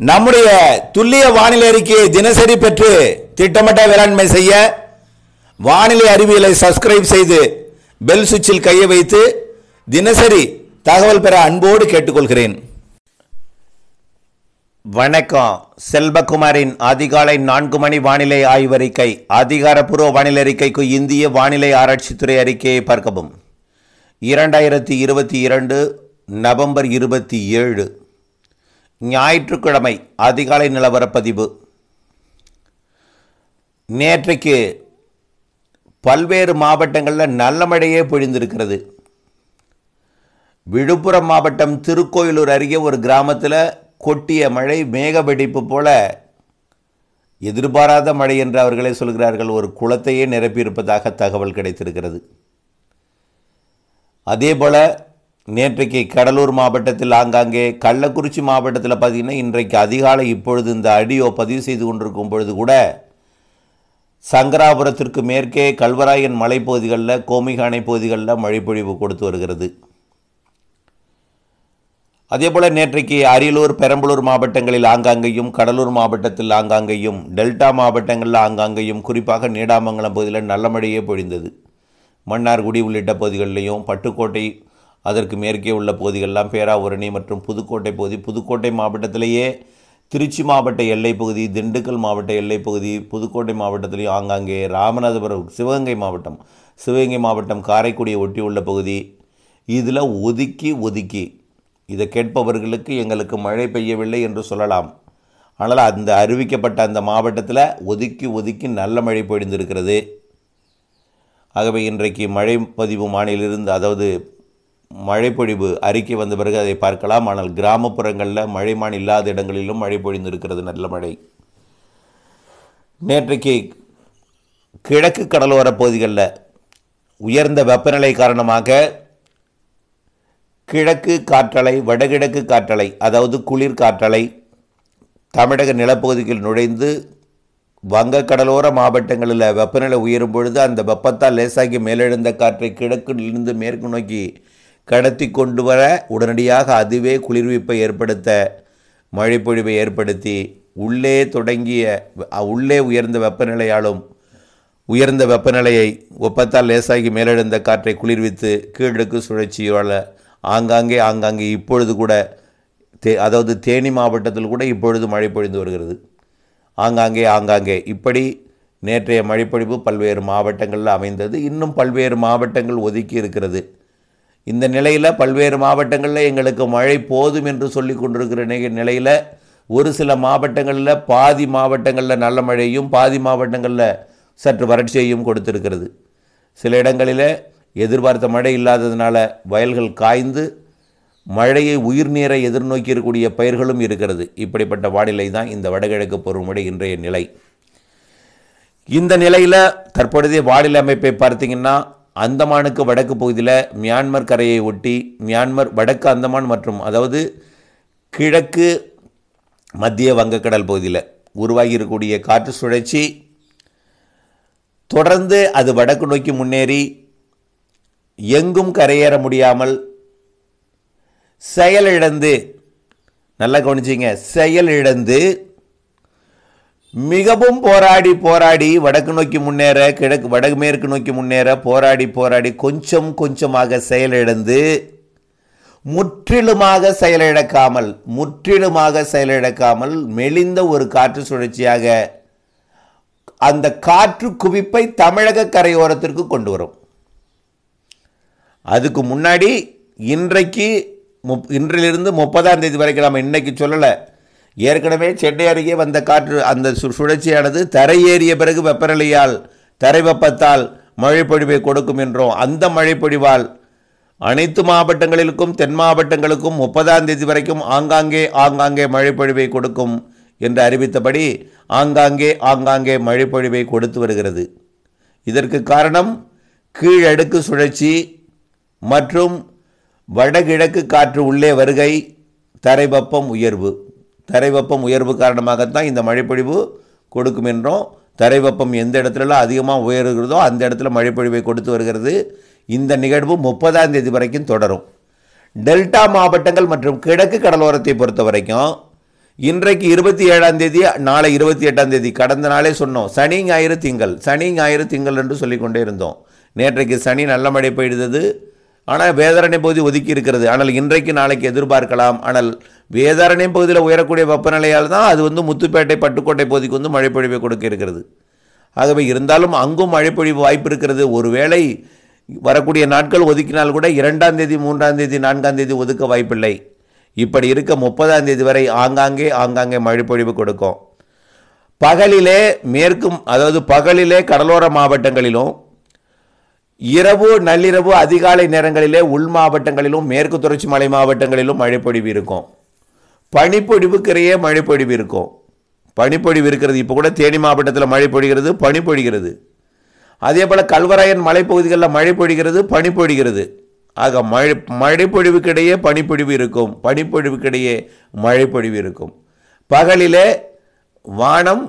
நம்முடைய துல்லிய வானிலை அறிக்கையை தினசரி பெற்று திட்டமிட்ட வேளாண்மை செய்ய வானிலை அறிவியலை சப்ஸ்கிரைப் செய்து பெல் சுவிட்சில் கையை வைத்து தினசரி தகவல் பெற அன்போடு கேட்டுக்கொள்கிறேன் வணக்கம் செல்வகுமாரின் அதிகாலை நான்கு மணி வானிலை ஆய்வறிக்கை அதிகாரப்பூர்வ வானிலை அறிக்கைக்கு இந்திய வானிலை ஆராய்ச்சித்துறை அறிக்கையை பார்க்கவும் இரண்டாயிரத்தி இருபத்தி இரண்டு நவம்பர் இருபத்தி ஏழு ஞாயிற்றுக்கிழமை அதிகாலை நிலவரப்பதிவு நேற்றைக்கு பல்வேறு மாவட்டங்களில் நல்ல மழையே பொழிந்திருக்கிறது விழுப்புரம் மாவட்டம் திருக்கோயிலூர் அருகே ஒரு கிராமத்தில் கொட்டிய மழை மேக வெடிப்பு போல எதிர்பாராத மழை என்று அவர்களே சொல்கிறார்கள் ஒரு குளத்தையே நிரப்பியிருப்பதாக தகவல் கிடைத்திருக்கிறது அதேபோல நேற்றைக்கு கடலூர் மாவட்டத்தில் ஆங்காங்கே கள்ளக்குறிச்சி மாவட்டத்தில் பார்த்தீங்கன்னா இன்றைக்கு அதிகாலை இப்பொழுது இந்த ஆடியோ பதிவு செய்து கொண்டிருக்கும் பொழுது கூட சங்கராபுரத்திற்கு மேற்கே கல்வராயன் மலைப்பகுதிகளில் கோமிகானை பகுதிகளில் மழைப்பொழிவு கொடுத்து வருகிறது அதேபோல் நேற்றைக்கு அரியலூர் பெரம்பலூர் மாவட்டங்களில் ஆங்காங்கேயும் கடலூர் மாவட்டத்தில் ஆங்காங்கேயும் டெல்டா மாவட்டங்களில் ஆங்காங்கேயும் குறிப்பாக நீடாமங்கலம் பகுதியில் நல்ல மழையே பொழிந்தது மன்னார்குடி உள்ளிட்ட பகுதிகளிலையும் பட்டுக்கோட்டை அதற்கு மேற்கே உள்ள பகுதிகளெல்லாம் பேராவூரணி மற்றும் புதுக்கோட்டை பகுதி புதுக்கோட்டை மாவட்டத்திலேயே திருச்சி மாவட்ட எல்லைப் பகுதி திண்டுக்கல் மாவட்ட எல்லைப் பகுதி புதுக்கோட்டை மாவட்டத்திலேயும் ஆங்காங்கே ராமநாதபுரம் சிவகங்கை மாவட்டம் சிவகங்கை மாவட்டம் காரைக்குடியை ஒட்டி உள்ள பகுதி இதில் ஒதுக்கி ஒதுக்கி இதை கேட்பவர்களுக்கு எங்களுக்கு மழை பெய்யவில்லை என்று சொல்லலாம் ஆனால் அந்த அறிவிக்கப்பட்ட அந்த மாவட்டத்தில் ஒதுக்கி ஒதுக்கி நல்ல மழை பொழிந்திருக்கிறது ஆகவே இன்றைக்கு மழை பதிவு மாநிலிருந்து அதாவது மழைப்பொழிவு அறிக்கை வந்த பிறகு அதை பார்க்கலாம் ஆனால் கிராமப்புறங்களில் மழைமான் இல்லாத இடங்களிலும் மழை பொழிந்திருக்கிறது நல்ல மழை நேற்றைக்கு கிழக்கு கடலோர பகுதிகளில் உயர்ந்த வெப்பநிலை காரணமாக கிழக்கு காற்றலை வடகிழக்கு காற்றலை அதாவது குளிர் காற்றலை தமிழக நிலப்பகுதியில் நுழைந்து வங்கக்கடலோர மாவட்டங்களில் வெப்பநிலை உயரும் பொழுது அந்த வெப்பத்தால் லேசாகி மேலெழுந்த காற்றை கிழக்கிலிருந்து மேற்கு நோக்கி கடத்தி கொண்டு வர உடனடியாக அதுவே குளிர்விப்பை ஏற்படுத்த மழைப்பொழிவை ஏற்படுத்தி உள்ளே தொடங்கிய உள்ளே உயர்ந்த வெப்பநிலையாலும் உயர்ந்த வெப்பநிலையை வெப்பத்தால் லேசாகி மேலெழுந்த காற்றை குளிர்வித்து கீழக்கு சுழற்சியால் ஆங்காங்கே ஆங்காங்கே இப்பொழுது கூட தே அதாவது தேனி மாவட்டத்தில் கூட இப்பொழுது மழை பொழிந்து வருகிறது ஆங்காங்கே ஆங்காங்கே இப்படி நேற்றைய மழைப்பொழிவு பல்வேறு மாவட்டங்களில் அமைந்தது இன்னும் பல்வேறு மாவட்டங்கள் ஒதுக்கி இருக்கிறது இந்த நிலையில் பல்வேறு மாவட்டங்களில் எங்களுக்கு மழை போதும் என்று சொல்லி கொண்டிருக்கிற நிலையில் ஒரு சில மாவட்டங்களில் பாதி மாவட்டங்களில் நல்ல மழையும் பாதி மாவட்டங்களில் சற்று வறட்சியையும் கொடுத்திருக்கிறது சில இடங்களில் எதிர்பார்த்த மழை இல்லாததுனால வயல்கள் காய்ந்து மழையை உயிர்நீரை எதிர்நோக்கி இருக்கக்கூடிய பயிர்களும் இருக்கிறது இப்படிப்பட்ட வானிலை தான் இந்த வடகிழக்கு பருவமழை இன்றைய நிலை இந்த நிலையில் தற்பொழுதைய வானிலை அமைப்பை பார்த்தீங்கன்னா அந்தமானுக்கு வடக்கு பகுதியில் மியான்மர் கரையை ஒட்டி மியான்மர் வடக்கு அந்தமான் மற்றும் அதாவது கிழக்கு மத்திய வங்கக்கடல் பகுதியில் உருவாகி இருக்கக்கூடிய காற்று சுழற்சி தொடர்ந்து அது வடக்கு நோக்கி முன்னேறி எங்கும் கரையேற முடியாமல் செயலிழந்து நல்லா கவனிச்சிங்க செயலிழந்து மிகவும் போராடி போராடி வடக்கு நோக்கி முன்னேற கிழக்கு வடக்கு மேற்கு நோக்கி முன்னேற போராடி போராடி கொஞ்சம் கொஞ்சமாக செயலிழந்து முற்றிலுமாக செயலிழக்காமல் முற்றிலுமாக செயலிழக்காமல் மெலிந்த ஒரு காற்று சுழற்சியாக அந்த காற்று குவிப்பை தமிழக கரையோரத்திற்கு கொண்டு வரும் அதுக்கு முன்னாடி இன்றைக்கு முப் இன்றிலிருந்து முப்பதாம் தேதி வரைக்கும் நம்ம இன்னைக்கு சொல்லலை ஏற்கனவே சென்னை அருகே வந்த காற்று அந்த சு சுழற்சியானது தரையேறிய பிறகு வெப்பநிலையால் தரை வெப்பத்தால் மழைப்பொழிவை கொடுக்கும் என்றோம் அந்த மழைப்பொழிவால் அனைத்து மாவட்டங்களிலுக்கும் தென் மாவட்டங்களுக்கும் முப்பதாம் தேதி வரைக்கும் ஆங்காங்கே ஆங்காங்கே மழைப்பொழிவை கொடுக்கும் என்று அறிவித்தபடி ஆங்காங்கே ஆங்காங்கே மழைப்பொழிவை கொடுத்து வருகிறது இதற்கு காரணம் கீழடுக்கு சுழற்சி மற்றும் வடகிழக்கு காற்று உள்ளே வருகை தரை வெப்பம் உயர்வு தரை வெப்பம் உயர்வு காரணமாகத்தான் இந்த மழைப்பொழிவு கொடுக்கும் என்றோம் தரை வெப்பம் எந்த இடத்துலலாம் அதிகமாக உயர்கிறதோ அந்த இடத்துல மழைப்பொழிவை கொடுத்து வருகிறது இந்த நிகழ்வு முப்பதாம் தேதி வரைக்கும் தொடரும் டெல்டா மாவட்டங்கள் மற்றும் கிழக்கு கடலோரத்தை பொறுத்த வரைக்கும் இன்றைக்கு இருபத்தி ஏழாம் தேதி நாளை இருபத்தி எட்டாம் தேதி கடந்த நாளே சொன்னோம் சனி ஞாயிறு திங்கள் சனி ஞாயிறு திங்கள் என்று சொல்லிக்கொண்டே இருந்தோம் நேற்றைக்கு சனி நல்ல மழை பெய்தது ஆனால் வேதாரண்ய பகுதி ஒதுக்கி இருக்கிறது ஆனால் இன்றைக்கு நாளைக்கு எதிர்பார்க்கலாம் ஆனால் வேதாரண்யம் பகுதியில் உயரக்கூடிய வெப்பநிலையால் தான் அது வந்து முத்துப்பேட்டை பட்டுக்கோட்டை பகுதிக்கு வந்து மழைப்பொழிவை கொடுக்க இருக்கிறது ஆகவே இருந்தாலும் அங்கும் மழைப்பொழிவு வாய்ப்பு இருக்கிறது ஒருவேளை வரக்கூடிய நாட்கள் ஒதுக்கினால் கூட இரண்டாம் தேதி மூன்றாம் தேதி நான்காம் தேதி ஒதுக்க வாய்ப்பில்லை இப்படி இருக்க முப்பதாம் தேதி வரை ஆங்காங்கே ஆங்காங்கே மழைப்பொழிவு கொடுக்கும் பகலிலே மேற்கும் அதாவது பகலிலே கடலோர மாவட்டங்களிலும் இரவு நள்ளிரவு அதிகாலை நேரங்களிலே உள் மாவட்டங்களிலும் மேற்கு தொடர்ச்சி மலை மாவட்டங்களிலும் மழைப்பொழிவு இருக்கும் பனிப்பொழிவுக்கிறையே மழைப்பொழிவு இருக்கும் பனிப்பொழிவு இருக்கிறது இப்போ கூட தேனி மாவட்டத்தில் மழை பொழிகிறது பனி பொழிகிறது அதே போல் கல்வராயன் மலைப்பகுதிகளில் மழை பொழிகிறது பனி பொழிகிறது ஆக மழை மழைப்பொழிவுக்கிடையே பனிப்பொழிவு இருக்கும் பனிப்பொழிவுக்கிடையே மழைப்பொழிவு இருக்கும் பகலிலே வானம்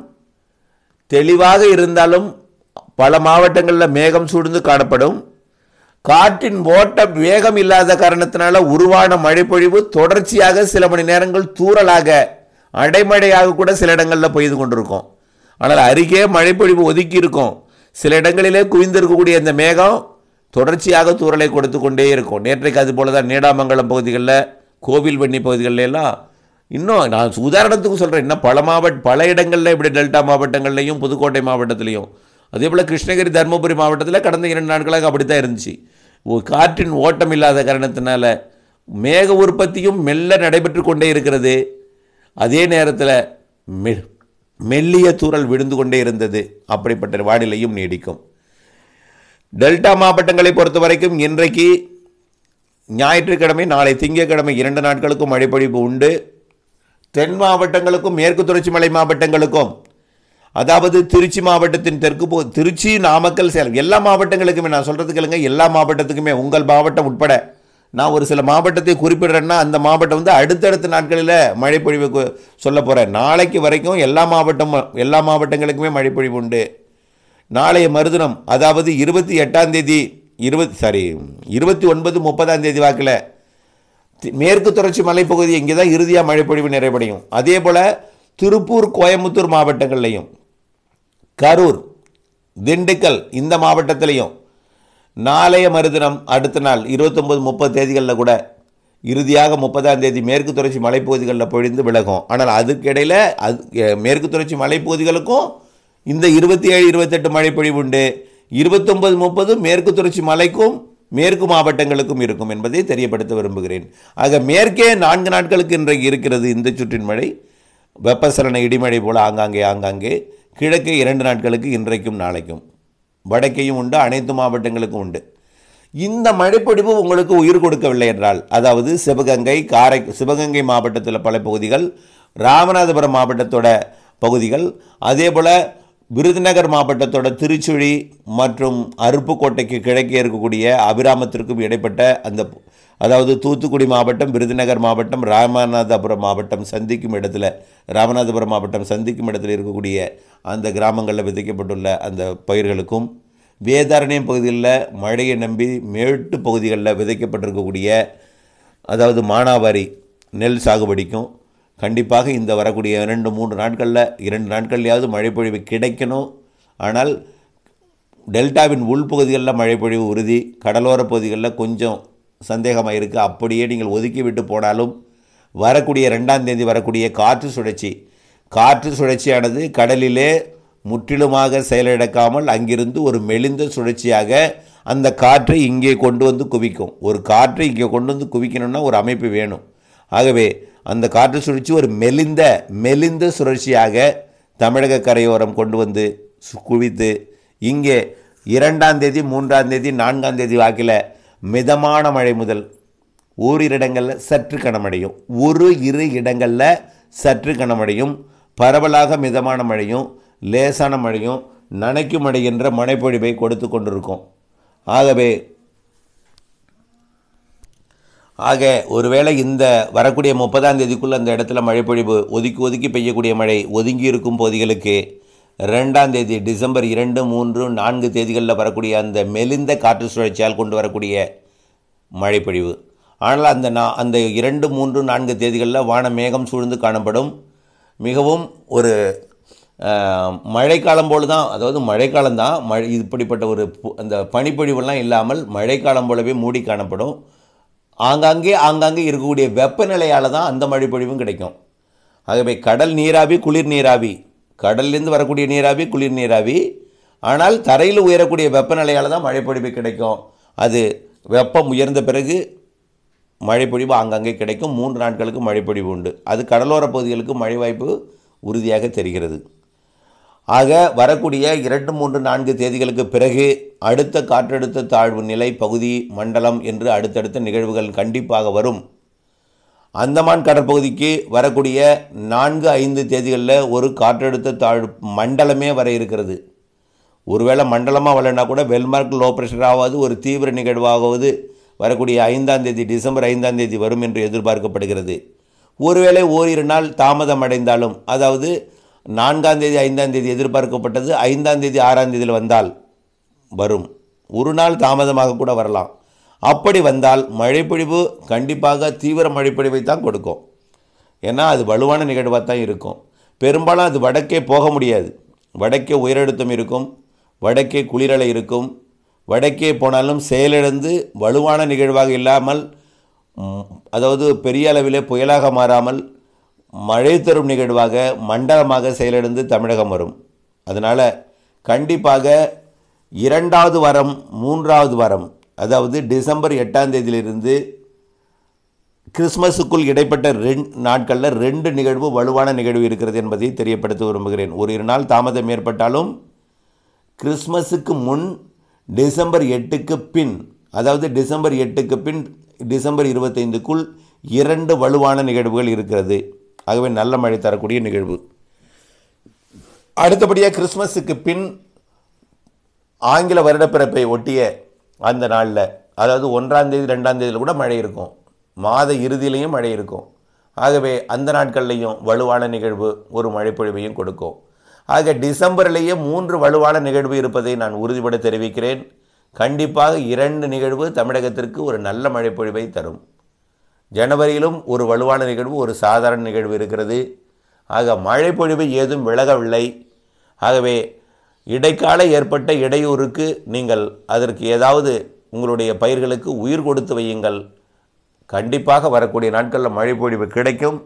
தெளிவாக இருந்தாலும் பல மாவட்டங்களில் மேகம் சூழ்ந்து காணப்படும் காற்றின் ஓட்டம் வேகம் இல்லாத காரணத்தினால உருவான மழைப்பொழிவு தொடர்ச்சியாக சில மணி நேரங்கள் தூறலாக அடைமழையாக கூட சில இடங்களில் பெய்து கொண்டிருக்கும் ஆனால் அருகே மழைப்பொழிவு ஒதுக்கி இருக்கும் சில இடங்களிலே குவிந்திருக்கக்கூடிய இந்த மேகம் தொடர்ச்சியாக தூறலை கொடுத்து கொண்டே இருக்கும் நேற்றைக்கு அது போல தான் நீடாமங்கலம் பகுதிகளில் கோவில்வண்ணி பகுதிகளில் எல்லாம் இன்னும் நான் உதாரணத்துக்கு சொல்கிறேன் இன்னும் பல மாவட்ட பல இடங்களில் இப்படி டெல்டா மாவட்டங்கள்லையும் புதுக்கோட்டை மாவட்டத்திலையும் அதே போல் கிருஷ்ணகிரி தருமபுரி மாவட்டத்தில் கடந்த இரண்டு நாட்களாக அப்படி தான் இருந்துச்சு ஒரு காற்றின் ஓட்டம் இல்லாத காரணத்தினால மேக உற்பத்தியும் மெல்ல நடைபெற்று கொண்டே இருக்கிறது அதே நேரத்தில் மெ மெல்லிய தூறல் விழுந்து கொண்டே இருந்தது அப்படிப்பட்ட வானிலையும் நீடிக்கும் டெல்டா மாவட்டங்களை பொறுத்த வரைக்கும் இன்றைக்கு ஞாயிற்றுக்கிழமை நாளை திங்கட்கிழமை இரண்டு நாட்களுக்கும் மழைப்பொழிவு உண்டு தென் மாவட்டங்களுக்கும் மேற்கு தொடர்ச்சி மலை மாவட்டங்களுக்கும் அதாவது திருச்சி மாவட்டத்தின் தெற்கு போ திருச்சி நாமக்கல் சேலம் எல்லா மாவட்டங்களுக்குமே நான் சொல்கிறது கேளுங்க எல்லா மாவட்டத்துக்குமே உங்கள் மாவட்டம் உட்பட நான் ஒரு சில மாவட்டத்தை குறிப்பிடுறேன்னா அந்த மாவட்டம் வந்து அடுத்தடுத்த நாட்களில் மழைப்பொழிவு கு- சொல்ல போகிறேன் நாளைக்கு வரைக்கும் எல்லா மாவட்டம் எல்லா மாவட்டங்களுக்குமே மழைப்பொழிவு உண்டு நாளைய மறுதினம் அதாவது இருபத்தி எட்டாம் தேதி இருபத்தி சாரி இருபத்தி ஒன்பது முப்பதாம் தேதி வாக்கில் தி- மேற்கு தொடர்ச்சி மலைப்பகுதி இங்கே தான் இறுதியாக மழைப்பொழிவு நிறைவடையும் அதே போல் திருப்பூர் கோயம்புத்தூர் மாவட்டங்கள்லையும் கரூர் திண்டுக்கல் இந்த மாவட்டத்திலையும் நாளைய மறுதினம் அடுத்த நாள் இருபத்தொம்பது முப்பது தேதிகளில் கூட இறுதியாக முப்பதாம் தேதி மேற்கு தொடர்ச்சி மலைப்பகுதிகளில் பொழிந்து விலகும் ஆனால் அதுக்கிடையில் அது எ- மேற்கு தொடர்ச்சி மலைப்பகுதிகளுக்கும் இந்த இருபத்தி ஏழு இருபத்தெட்டு மழைப்பொழிவு உண்டு இருபத்தொன்பது முப்பது மேற்கு தொடர்ச்சி மலைக்கும் மேற்கு மாவட்டங்களுக்கும் இருக்கும் என்பதை தெரியப்படுத்த விரும்புகிறேன் ஆக மேற்கே நான்கு நாட்களுக்கு இன்றைக்கு இருக்கிறது இந்த சுற்றின் மழை வெப்பசலன இடிமழை போல ஆங்காங்கே ஆங்காங்கே கிழக்கே இரண்டு நாட்களுக்கு இன்றைக்கும் நாளைக்கும் வடக்கையும் உண்டு அனைத்து மாவட்டங்களுக்கும் உண்டு இந்த மழைப்பொழிவு உங்களுக்கு உயிர் கொடுக்கவில்லை என்றால் அதாவது சிவகங்கை காரை சிவகங்கை மாவட்டத்தில் பல பகுதிகள் ராமநாதபுரம் மாவட்டத்தோட பகுதிகள் அதே போல் விருதுநகர் மாவட்டத்தோட திருச்சுழி மற்றும் அருப்புக்கோட்டைக்கு கிழக்கே இருக்கக்கூடிய அபிராமத்திற்கும் இடைப்பட்ட அந்த அதாவது தூத்துக்குடி மாவட்டம் விருதுநகர் மாவட்டம் ராமநாதபுரம் மாவட்டம் சந்திக்கும் இடத்துல ராமநாதபுரம் மாவட்டம் சந்திக்கும் இடத்துல இருக்கக்கூடிய அந்த கிராமங்களில் விதைக்கப்பட்டுள்ள அந்த பயிர்களுக்கும் வேதாரண்யம் பகுதிகளில் மழையை நம்பி மேட்டு பகுதிகளில் விதைக்கப்பட்டிருக்கக்கூடிய அதாவது மானாவாரி நெல் சாகுபடிக்கும் கண்டிப்பாக இந்த வரக்கூடிய இரண்டு மூன்று நாட்களில் இரண்டு நாட்கள்லையாவது மழைப்பொழிவு கிடைக்கணும் ஆனால் டெல்டாவின் உள்பகுதிகளில் மழைப்பொழிவு உறுதி கடலோர பகுதிகளில் கொஞ்சம் சந்தேகமாக இருக்குது அப்படியே நீங்கள் ஒதுக்கி விட்டு போனாலும் வரக்கூடிய ரெண்டாம் தேதி வரக்கூடிய காற்று சுழற்சி காற்று சுழற்சியானது கடலிலே முற்றிலுமாக செயலிழக்காமல் அங்கிருந்து ஒரு மெலிந்த சுழற்சியாக அந்த காற்றை இங்கே கொண்டு வந்து குவிக்கும் ஒரு காற்றை இங்கே கொண்டு வந்து குவிக்கணும்னா ஒரு அமைப்பு வேணும் ஆகவே அந்த காற்று சுழற்சி ஒரு மெலிந்த மெலிந்த சுழற்சியாக தமிழக கரையோரம் கொண்டு வந்து சு- குவித்து இங்கே இரண்டாம் தேதி மூன்றாம் தேதி நான்காம் தேதி வாக்கில் மிதமான மழை முதல் ஓரிரு இடங்களில் சற்று கனமடையும் ஒரு இரு இடங்களில் சற்று கனமடையும் பரவலாக மிதமான மழையும் லேசான மழையும் நனைக்கும் மழை என்ற மழைப்பொழிவை கொடுத்து கொண்டிருக்கும் ஆகவே ஆக ஒருவேளை இந்த வரக்கூடிய முப்பதாம் தேதிக்குள்ள அந்த இடத்துல மழைப்பொழிவு ஒதுக்கி ஒதுக்கி பெய்யக்கூடிய மழை ஒதுங்கி இருக்கும் பகுதிகளுக்கு ரெண்டாம் தேதி டிசம்பர் இரண்டு மூன்று நான்கு தேதிகளில் வரக்கூடிய அந்த மெலிந்த காற்று சுழற்சியால் கொண்டு வரக்கூடிய மழைப்பொழிவு ஆனால் அந்த நா அந்த இரண்டு மூன்று நான்கு தேதிகளில் வான மேகம் சூழ்ந்து காணப்படும் மிகவும் ஒரு அஹ், மழைக்காலம் போல தான் அதாவது மழைக்காலம் தான் மழை இப்படிப்பட்ட ஒரு பு- அந்த பனிப்பொழிவெல்லாம் இல்லாமல் மழைக்காலம் போலவே மூடி காணப்படும் ஆங்காங்கே ஆங்காங்கே இருக்கக்கூடிய வெப்பநிலையால் தான் அந்த மழைப்பொழிவும் கிடைக்கும் ஆகவே கடல் நீராவி குளிர் நீராவி கடல்லேருந்து வரக்கூடிய நீராவி குளிர் நீராவி ஆனால் தரையில் உயரக்கூடிய வெப்பநிலையால் தான் மழைப்பொழிவு கிடைக்கும் அது வெப்பம் உயர்ந்த பிறகு மழைப்பொழிவு ஆங்காங்கே கிடைக்கும் மூன்று நாட்களுக்கு மழைப்பொழிவு உண்டு அது கடலோர பகுதிகளுக்கு மழை வாய்ப்பு உறுதியாக தெரிகிறது ஆக வரக்கூடிய இரண்டு மூன்று நான்கு தேதிகளுக்கு பிறகு அடுத்த காற்றழுத்த தாழ்வு நிலை பகுதி மண்டலம் என்று அடுத்தடுத்த நிகழ்வுகள் கண்டிப்பாக வரும் அந்தமான் கடற்பகுதிக்கு வரக்கூடிய நான்கு ஐந்து தேதிகளில் ஒரு காற்றழுத்த தாழ்வு மண்டலமே வர இருக்கிறது ஒருவேளை மண்டலமாக வரலைன்னா கூட வெல்மார்க் லோ ப்ரெஷர் ஆகாது ஒரு தீவிர நிகழ்வாகாவது வரக்கூடிய ஐந்தாம் தேதி டிசம்பர் ஐந்தாம் தேதி வரும் என்று எதிர்பார்க்கப்படுகிறது ஒருவேளை ஓரிரு நாள் தாமதம் அடைந்தாலும் அதாவது நான்காம் தேதி ஐந்தாம் தேதி எதிர்பார்க்கப்பட்டது ஐந்தாம் தேதி ஆறாம் தேதியில் வந்தால் வரும் ஒரு நாள் தாமதமாக கூட வரலாம் அப்படி வந்தால் மழைப்பொழிவு கண்டிப்பாக தீவிர மழைப்பொழிவை தான் கொடுக்கும் ஏன்னா அது வலுவான நிகழ்வாக தான் இருக்கும் பெரும்பாலும் அது வடக்கே போக முடியாது வடக்கே உயரழுத்தம் இருக்கும் வடக்கே குளிரலை இருக்கும் வடக்கே போனாலும் செயலிழந்து வலுவான நிகழ்வாக இல்லாமல் ம், அதாவது பெரிய அளவிலே புயலாக மாறாமல் மழை தரும் நிகழ்வாக மண்டலமாக செயலிழந்து தமிழகம் வரும் அதனால் கண்டிப்பாக இரண்டாவது வாரம் மூன்றாவது வாரம் அதாவது டிசம்பர் எட்டாம் தேதியிலிருந்து கிறிஸ்மஸுக்குள் இடைப்பட்ட ரெண்டு நாட்களில் ரெண்டு நிகழ்வு வலுவான நிகழ்வு இருக்கிறது என்பதை தெரியப்படுத்த விரும்புகிறேன் ஒரு இரு நாள் தாமதம் ஏற்பட்டாலும் கிறிஸ்மஸுக்கு முன் டிசம்பர் எட்டுக்கு பின் அதாவது டிசம்பர் எட்டுக்கு பின் டிசம்பர் இருபத்தைந்துக்குள் இரண்டு வலுவான நிகழ்வுகள் இருக்கிறது ஆகவே நல்ல மழை தரக்கூடிய நிகழ்வு அடுத்தபடியாக கிறிஸ்மஸுக்கு பின் ஆங்கில வருடப்பிறப்பை ஒட்டிய அந்த நாளில் அதாவது ஒன்றாம் தேதி ரெண்டாம் தேதியில் கூட மழை இருக்கும் மாத இறுதியிலையும் மழை இருக்கும் ஆகவே அந்த நாட்கள்லையும் வலுவான நிகழ்வு ஒரு மழைப்பொழிவையும் கொடுக்கும் ஆக டிசம்பர்லேயே மூன்று வலுவான நிகழ்வு இருப்பதை நான் உறுதிபட தெரிவிக்கிறேன் கண்டிப்பாக இரண்டு நிகழ்வு தமிழகத்திற்கு ஒரு நல்ல மழைப்பொழிவை தரும் ஜனவரியிலும் ஒரு வலுவான நிகழ்வு ஒரு சாதாரண நிகழ்வு இருக்கிறது ஆக மழைப்பொழிவு ஏதும் விலகவில்லை ஆகவே இடைக்கால ஏற்பட்ட இடையூறுக்கு நீங்கள் அதற்கு ஏதாவது உங்களுடைய பயிர்களுக்கு உயிர் கொடுத்து வையுங்கள் கண்டிப்பாக வரக்கூடிய நாட்களில் மழைப்பொழிவு கிடைக்கும்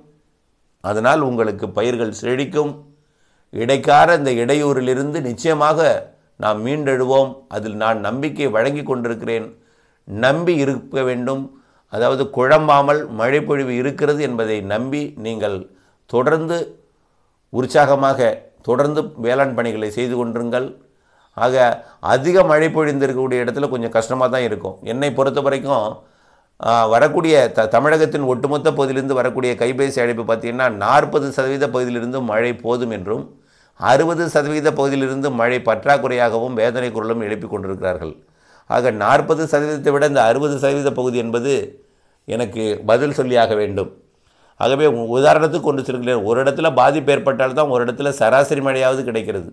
அதனால் உங்களுக்கு பயிர்கள் செழிக்கும் இடைக்கால இந்த இடையூறிலிருந்து நிச்சயமாக நாம் மீண்டெழுவோம் அதில் நான் நம்பிக்கை வழங்கி கொண்டிருக்கிறேன் நம்பி இருக்க வேண்டும் அதாவது குழம்பாமல் மழைப்பொழிவு இருக்கிறது என்பதை நம்பி நீங்கள் தொடர்ந்து உற்சாகமாக தொடர்ந்து வேளாண் பணிகளை செய்து கொண்டிருங்கள் ஆக அதிக மழை பொழிந்திருக்கக்கூடிய இடத்துல கொஞ்சம் கஷ்டமாக தான் இருக்கும் என்னை பொறுத்த வரைக்கும் ஆ, வரக்கூடிய த தமிழகத்தின் ஒட்டுமொத்த பகுதியிலிருந்து வரக்கூடிய கைபேசி அழைப்பு பார்த்தீங்கன்னா நாற்பது சதவீத பகுதியிலிருந்து மழை போதும் என்றும் அறுபது சதவீத பகுதியிலிருந்து மழை பற்றாக்குறையாகவும் வேதனை குரலும் எழுப்பிக் கொண்டிருக்கிறார்கள் ஆக நாற்பது சதவீதத்தை விட இந்த அறுபது சதவீத பகுதி என்பது எனக்கு பதில் சொல்லியாக வேண்டும் ஆகவே உ- உதாரணத்துக்கு கொண்டு சொல்கிறேன் ஒரு இடத்துல பாதிப்பு ஏற்பட்டால் தான் ஒரு இடத்துல சராசரி மழையாவது கிடைக்கிறது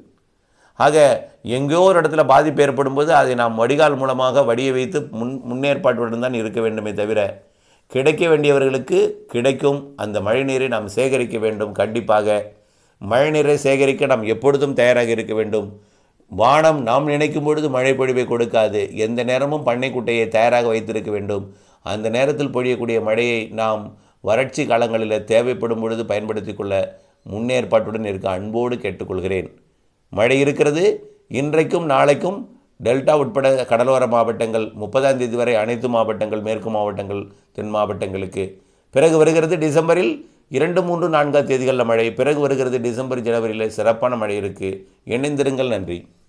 ஆக எங்கேயோ ஒரு இடத்துல பாதிப்பு ஏற்படும் போது அதை நாம் வடிகால் மூலமாக வடிய வைத்து முன் முன்னேற்பாட்டுடன் தான் இருக்க வேண்டுமே தவிர கிடைக்க வேண்டியவர்களுக்கு கிடைக்கும் அந்த மழைநீரை நாம் சேகரிக்க வேண்டும் கண்டிப்பாக மழைநீரை சேகரிக்க நாம் எப்பொழுதும் தயாராக இருக்க வேண்டும் வானம் நாம் நினைக்கும் பொழுது மழை பொழிவை கொடுக்காது எந்த நேரமும் பண்ணைக்குட்டையை தயாராக வைத்திருக்க வேண்டும் அந்த நேரத்தில் பொழியக்கூடிய மழையை நாம் வறட்சி காலங்களில் தேவைப்படும் பொழுது பயன்படுத்திக் கொள்ள முன்னேற்பாட்டுடன் இருக்க அன்போடு கேட்டுக்கொள்கிறேன் மழை இருக்கிறது இன்றைக்கும் நாளைக்கும் டெல்டா உட்பட கடலோர மாவட்டங்கள் முப்பதாம் தேதி வரை அனைத்து மாவட்டங்கள் மேற்கு மாவட்டங்கள் தென் மாவட்டங்களுக்கு பிறகு வருகிறது டிசம்பரில் இரண்டு மூன்று நான்காம் தேதிகளில் மழை பிறகு வருகிறது டிசம்பர் ஜனவரியில் சிறப்பான மழை இருக்குது இணைந்திருங்கள் நன்றி